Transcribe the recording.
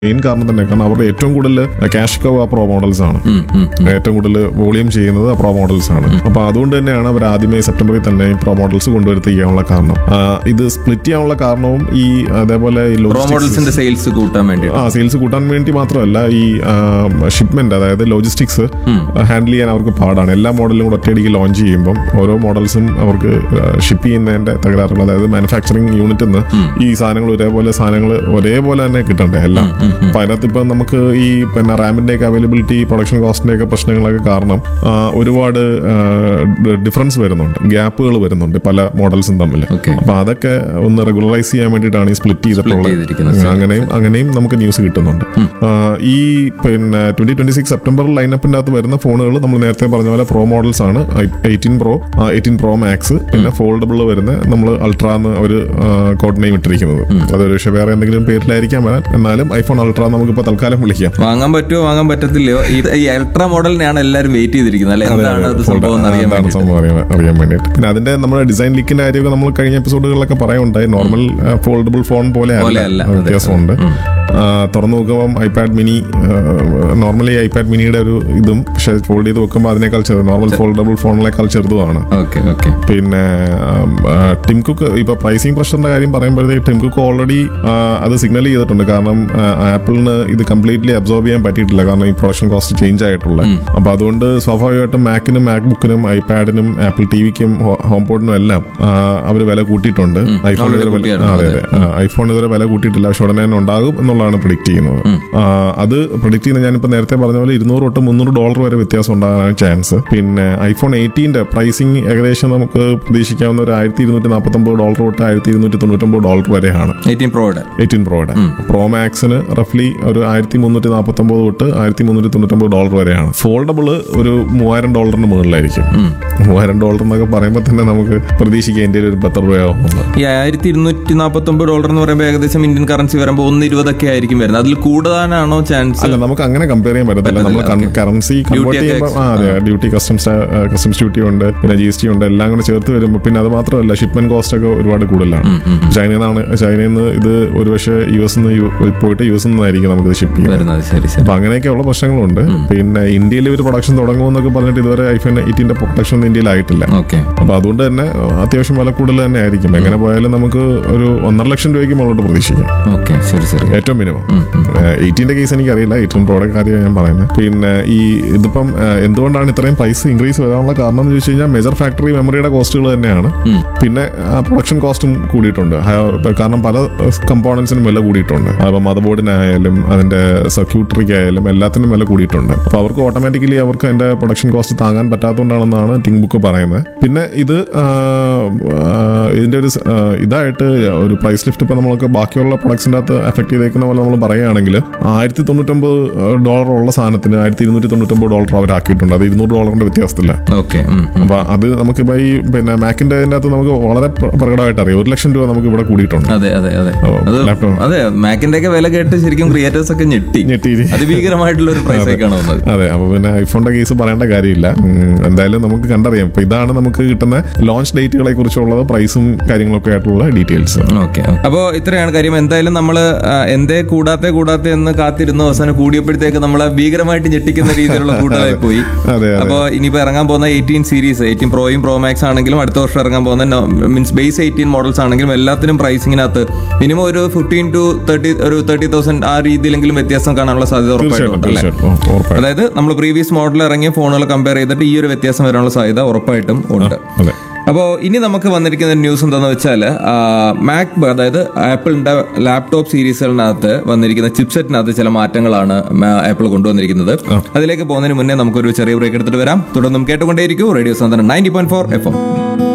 Main കാരണം തന്നെ കാരണം അവരുടെ ഏറ്റവും കൂടുതൽ ക്യാഷ് കവ് ആ പ്രോ മോഡൽസ് ആണ് ഉം, ഉം. ഏറ്റവും കൂടുതൽ വോളിയം ചെയ്യുന്നത് ആ പ്രോ മോഡൽസ് ആണ് അപ്പൊ അതുകൊണ്ട് തന്നെയാണ് അവർ ആദ്യമേ സെപ്റ്റംബറിൽ തന്നെ ഈ പ്രോ മോഡൽസ് കൊണ്ടുവരുത്തിക്കാനുള്ള കാരണം ആ, ഇത് സ്പ്ലിറ്റ് ചെയ്യാനുള്ള കാരണവും ഈ അതേപോലെ ഈ പ്രോ logistics- മോഡൽസിന്റെ സെയിൽസ് കൂട്ടാൻ വേണ്ടി ആ സെയിൽസ് കൂട്ടാൻ വേണ്ടി മാത്രമല്ല ഈ ഷിപ്മെന്റ് അതായത് ലോജിസ്റ്റിക്സ് ഹാൻഡിൽ ചെയ്യാൻ അവർക്ക് പാടാണ് എല്ലാ മോഡലും കൂടെ ഒറ്റയടിക്ക് ലോഞ്ച് ചെയ്യുമ്പോൾ ഓരോ മോഡൽസും അവർക്ക് ഷിപ്പ് ചെയ്യുന്നതിന്റെ തകരാറുകൾ അതായത് മാനുഫാക്ചറിങ് യൂണിറ്റിൽ നിന്ന് ഈ സാധനങ്ങൾ ഒരേപോലെ സാധനങ്ങൾ ഒരേപോലെ തന്നെ കിട്ടണ്ടേ എല്ലാം അപ്പൊ അതിനകത്ത് ഇപ്പം നമുക്ക് ഈ പിന്നെ റാമിന്റെ ഒക്കെ അവൈലബിലിറ്റി പ്രൊഡക്ഷൻ കോസ്റ്റിന്റെ ഒക്കെ പ്രശ്നങ്ങളൊക്കെ കാരണം ആ, ഒരുപാട് ഡിഫറൻസ് വരുന്നുണ്ട് ഗ്യാപ്പുകൾ വരുന്നുണ്ട് പല മോഡൽസും തമ്മിൽ Okay. അപ്പൊ അതൊക്കെ ഒന്ന് റെഗുലറൈസ് ചെയ്യാൻ വേണ്ടിയിട്ടാണ് ഈ സ്പ്ലിറ്റ് ചെയ്തിട്ടുള്ളത് ചെയ്തിരിക്കുന്നത്. അങ്ങനെയും അങ്ങനെയും നമുക്ക് ന്യൂസ് കിട്ടുന്നുണ്ട് ആ, ഈ പിന്നെ ട്വന്റി ട്വന്റി സിക്സ് സെപ്റ്റംബർ ലൈനപ്പിന്റെ അകത്ത് വരുന്ന ഫോണുകൾ നമ്മൾ നേരത്തെ പറഞ്ഞ പോലെ പ്രോ മോഡൽസ് ആണ് eighteen pro eighteen pro max പിന്നെ ഫോൾഡബിൾ വരുന്ന നമ്മൾ അൾട്ര എന്ന് ഒരു കോഡ് നെയിം ഇട്ടിരിക്കുന്നത് അതൊരു പക്ഷേ വേറെ എന്തെങ്കിലും പേരിലായിരിക്കാം വരാൻ എന്നാലും ഐഫോൺ അൾട്ര നമുക്കിപ്പോൾ തൽക്കാലം വിളിക്കാം വാങ്ങാൻ പറ്റുമോ വാങ്ങാൻ പറ്റത്തില്ലയോ ഈ- ഈ അൾട്രാ മോഡലിനെയാണ് എല്ലാവരും വെയിറ്റ് ചെയ്തിരിക്കുന്നത് അല്ലെ എന്താണ് അത് സംഭവം എന്ന് അറിയാൻ എന്താണ് വേണ്ടി സംഭവം അറിയാൻ- അറിയാൻ വേണ്ടിയിട്ട് പിന്നെ അതിന്റെ നമ്മുടെ ഡിസൈൻ ലിക്കിന്റെ കാര്യമൊക്കെ നമ്മൾ കഴിഞ്ഞ എപ്പിസോഡുകളിലൊക്കെ പറയുണ്ടായി നോർമൽ ഫോൾഡബിൾ ഫോൺ പോലെ പോലെയല്ല, അല്ല അതെ. വ്യത്യാസമുണ്ട് ആ, തുറന്നു നോക്കുമ്പോൾ ഐപാഡ് മിനി നോർമലി ഐപാഡ് മിനിയുടെ ഒരു ഇതും പക്ഷെ ഫോൾഡ് ചെയ്ത് വെക്കുമ്പോൾ അതിനേക്കാൾ ചെറുത് നോർമൽ ഫോൾഡബിൾ ഫോണിനേക്കാൾ ചെറുതുമാണ് ഓക്കെ ഓക്കെ പിന്നെ ആം, ആ, ടിം കുക്ക് ഇപ്പൊ പ്രൈസിങ് പ്രഷറിന്റെ കാര്യം പറയുമ്പോഴത്തേക്ക് ടിം കുക്ക് ഓൾറെഡി അത് സിഗ്നൽ ചെയ്തിട്ടുണ്ട് കാരണം ആ, ആപ്പിളിന് ഇത് കംപ്ലീറ്റ്ലി അബ്സോർബ് ചെയ്യാൻ പറ്റിയിട്ടില്ല കാരണം ഈ പ്രൊഡക്ഷൻ കോസ്റ്റ് ചേഞ്ച് ആയിട്ടുള്ള അപ്പൊ അതുകൊണ്ട് സ്വാഭാവികമായിട്ടും മാക്കിനും മാക് ബുക്കിനും ഐപാഡിനും ആപ്പിൾ ടി വിക്കും ഹോം പോഡിനും എല്ലാം അവർ വില കൂട്ടിയിട്ടുണ്ട് ഐഫോൺ already ഇതുവരെ വില- കൂട്ടിയായിരുന്നു, ആ, അതെ അതെ ഐഫോൺ ഇതുവരെ വില കൂട്ടിയിട്ടില്ല പക്ഷെ ഉടനെ തന്നെ ഉണ്ടാകും എന്നുള്ളതാണ് പ്രിഡിക്ട് ചെയ്യുന്നത് ആ, അത് പ്രിഡിക്ട് ചെയ്യുന്ന ഞാനിപ്പോ നേരത്തെ പറഞ്ഞ പോലെ ഇരുന്നൂറ് തൊട്ട് മുന്നൂറ് ഡോളർ വരെ വ്യത്യാസം ഉണ്ടാകാനാണ് ചാൻസ് പിന്നെ ഐഫോൺ എയ്റ്റീന്റെ പ്രൈസിങ് ഏകദേശം നമുക്ക് പ്രതീക്ഷിക്കാവുന്ന ഒരു ആയിരത്തി ഇരുന്നൂറ്റി നാൽപ്പത്തി ഒമ്പത് ഡോളർ തൊട്ട് ആയിരത്തി ഇരുന്നൂറ്റി തൊണ്ണൂറ്റൊമ്പത് ഡോളർ വരെയാണ് എയ്റ്റീൻ പ്രോയുടെ എയ്റ്റീൻ പ്രോയുടെ പ്രോ മാക്സിന് റഫ്ലി ഒരു ആയിരത്തി മുന്നൂറ്റി നാൽപ്പത്തി ഒമ്പത് തൊട്ട് ആയിരത്തി മുന്നൂറ്റി തൊണ്ണൂറ്റൊമ്പത് ഡോളർ വരെയാണ് ഫോൾഡബിൾ ഒരു മൂവായിരം ഡോളറിന് മുകളിലായിരിക്കും മൂവായിരം ഡോളർ എന്നൊക്കെ പറയുമ്പോൾ തന്നെ നമുക്ക് പ്രതീക്ഷിക്കാം ഇന്ത്യയിൽ ഒരു പത്ത് രൂപയാവുന്നത് ഈ ആയിരത്തി ഇരുന്നൂറ്റി നാൽപ്പത്തി ഒമ്പത് ഡോളർ എന്ന് പറയുമ്പോൾ ഏകദേശം ഇന്ത്യൻ കറൻസി വരുമ്പോൾ ഒന്ന് ഇരുപതൊക്കെ ആയിരിക്കും വരുന്നത് അതിൽ കൂടാനാണോ ചാൻസ് അല്ല നമുക്ക് അങ്ങനെ കമ്പയർ ചെയ്യാൻ പറ്റത്തില്ല നമ്മൾ കറൻസി കൺവേർട്ട് ഒക്കെ ചെയ്യുമ്പോൾ ആ അതെ ഡ്യൂട്ടി കസ്റ്റംസ് കസ്റ്റംസ് ഡ്യൂട്ടി ഉണ്ട് പിന്നെ ജി എസ് ടി ഉണ്ട് എല്ലാം കൂടെ ചേർത്ത് വരുമ്പോൾ പിന്നെ അത് മാത്രമല്ല ഷിപ്മെന്റ് കോസ്റ്റ് ഒക്കെ ഒരുപാട് കൂടുതലാണ് ചൈനയിൽ നിന്നാണ് ചൈനയിൽ നിന്ന് ഇത് ഒരുപക്ഷെ യു എസ് നിന്ന് പോയിട്ട് യു എസ് നിന്നായിരിക്കും നമുക്ക് ഷിപ്പ് ചെയ്യുന്നത് വരുന്നത് ശരി ശരി അപ്പൊ അങ്ങനെയൊക്കെയുള്ള പ്രശ്നങ്ങളുണ്ട് പിന്നെ ഇന്ത്യയിൽ ഒരു പ്രൊഡക്ഷൻ തുടങ്ങുമെന്നൊക്കെ പറഞ്ഞിട്ട് ഇതുവരെ ഐഫോൺ എയ്റ്റീന്റെ പ്രൊഡക്ഷൻ ഇന്ത്യയിലായിട്ടില്ല ഓക്കെ അപ്പൊ അതുകൊണ്ട് തന്നെ അത്യാവശ്യം വില കൂടുതൽ തന്നെ ആയിരിക്കും എങ്ങനെ പോയാലും നമുക്ക് ഒരു ഒന്നര ലക്ഷം രൂപയ്ക്ക് മുകളിലോട്ട് പ്രതീക്ഷിക്കാം ഓക്കെ ശരി ശരി ഏറ്റവും മിനിമം എയ്റ്റീന്റെ കേസ് എനിക്കറിയില്ല എയ്റ്റീൻ പ്രോയുടെ കാര്യം ഞാൻ പറയുന്നത് പിന്നെ ഈ ഇതിപ്പം ആ, എന്തുകൊണ്ടാണ് ഇത്രയും പ്രൈസ് ഇൻക്രീസ് വരാനുള്ള കാരണം എന്ന് ചോദിച്ചു കഴിഞ്ഞാൽ മെജർ ഫാക്ടറി മെമ്മറിയുടെ കോസ്റ്റുകൾ തന്നെയാണ് പിന്നെ പ്രൊഡക്ഷൻ കോസ്റ്റും കൂടിയിട്ടുണ്ട് ഹ- ഇപ്പൊ കാരണം പല കമ്പോണൻസിനും വില കൂടിയിട്ടുണ്ട് അപ്പം മദർ ബോർഡിനായാലും അതിന്റെ സർക്യൂട്ടറിക്ക് ആയാലും എല്ലാത്തിനും വില കൂടിയിട്ടുണ്ട് അപ്പൊ അവർക്ക് ഓട്ടോമാറ്റിക്കലി അവർക്ക് അതിന്റെ പ്രൊഡക്ഷൻ കോസ്റ്റ് താങ്ങാൻ പറ്റാത്തതുകൊണ്ടാണെന്നാണ് ടിങ് ബുക്ക് പറയുന്നത് പിന്നെ ഇത് ആ, ആ, ഇതിന്റെ ഒരു സ്- ആ, ഇതായിട്ട് ഒരു പ്രൈസ് ലിഫ്റ്റ് ഇപ്പൊ നമ്മൾക്ക് ബാക്കിയുള്ള പ്രൊഡക്ട്സിന്റെ അകത്ത് എഫക്ട് ചെയ്തേക്കുന്ന പോലെ നമ്മൾ പറയുകയാണെങ്കിൽ ആയിരത്തി തൊണ്ണൂറ്റൊമ്പത് ഡോളർ ഉള്ള സാധനത്തിന് ആയിരത്തി ഇരുന്നൂറ്റി തൊണ്ണൂറ്റൊമ്പത് ഡോളർ അവരാക്കിയിട്ടുണ്ട് അത് ഇരുന്നൂറ് ഡോളറിന്റെ വ്യത്യാസത്തില്ല ഓക്കെ അപ്പൊ അത് നമുക്കിപ്പോ ഈ പിന്നെ മാക്കിന്റെ അതിന്റെ അകത്ത് നമുക്ക് വളരെ പ്ര- പ്രകടമായിട്ട് അറിയാം ഒരു ലക്ഷം രൂപ നമുക്ക് ഇവിടെ കൂടിയിട്ടുണ്ട് അതെ അതെ അതെ ഓ, അത് laptop. അതെ മാക്കിന്റെ ഒക്കെ വില കേട്ട് ശരിക്കും ക്രിയേറ്റേഴ്സ് ഒക്കെ ഞെട്ടി ഞെട്ടി. അതിഭീകരമായിട്ടുള്ള ഒരു പ്രൈസ് ഒക്കെയാണ് വന്നത് അതെ അപ്പൊ പിന്നെ ഐഫോണിന്റെ കേസ് പറയേണ്ട കാര്യമില്ല ഉം, എന്തായാലും നമുക്ക് കണ്ടറിയാം ഇപ്പൊ ഇതാണ് നമുക്ക് കിട്ടുന്ന ലോഞ്ച് ഡേറ്റുകളെ കുറിച്ചുള്ളത് പ്രൈസും കാര്യങ്ങളൊക്കെ ആയിട്ടുള്ള ഡീറ്റെയിൽസ് ഓക്കെ അപ്പോൾ ഇത്രയാണ് കാര്യം എന്തായാലും നമ്മൾ എന്തേ കൂടാത്തെ കൂടാത്തെ എന്ന് കാത്തിരുന്നു അവസാനം കൂടിയപ്പോഴത്തേക്ക് നമ്മളെ ഭീകരമായിട്ട് ഞെട്ടിക്കുന്ന രീതിയിലുള്ള കൂടുതലായി പോയി അതെ, അതെ. അപ്പോൾ ഇനിയിപ്പോൾ ഇറങ്ങാൻ പോകുന്ന എയ്റ്റീൻ സീരീസ് എയ്റ്റീൻ പ്രോയും പ്രോ മാക്സ് ആണെങ്കിലും അടുത്ത വർഷം ഇറങ്ങാൻ പോകുന്ന മീൻസ് ബേസ് എയ്റ്റീൻ മോഡൽസ് ആണെങ്കിലും എല്ലാത്തിനും പ്രൈസിങ്ങിനകത്ത് മിനിമം ഒരു ഫിഫ്റ്റീൻ ടു തേർട്ടി ഒരു തേർട്ടി തൗസൻഡ് ആ രീതിയിലെങ്കിലും വ്യത്യാസം കാണാനുള്ള സാധ്യത തീർച്ചയായിട്ടും ഉറപ്പായിട്ടുണ്ട് അല്ലേ തീർച്ചയായിട്ടും ഓ, ഉറപ്പായിട്ടും അതായത് നമ്മൾ പ്രീവിയസ് മോഡൽ ഇറങ്ങിയ ഫോണുകൾ കമ്പയർ ചെയ്തിട്ട് ഈ ഒരു വ്യത്യാസം വരാനുള്ള സാധ്യത ഉറപ്പായിട്ടും ഉണ്ട് അതെ അപ്പോൾ ഇനി നമുക്ക് വന്നിരിക്കുന്ന ന്യൂസ് എന്താണെന്ന് വെച്ചാൽ മാക് അതായത് ആപ്പിളിന്റെ ലാപ്ടോപ്പ് സീരീസുകളിനകത്ത് വന്നിരിക്കുന്ന ചിപ്സെറ്റിനകത്ത് ചില മാറ്റങ്ങളാണ് ആപ്പിൾ കൊണ്ടുവന്നിരിക്കുന്നത് അതിലേക്ക് പോകുന്നതിന് മുന്നേ നമുക്കൊരു ചെറിയ ബ്രേക്ക് എടുത്തിട്ട് വരാം തുടർന്നും കേട്ടുകൊണ്ടേയിരിക്കും radio Santhwanam ninety point four F M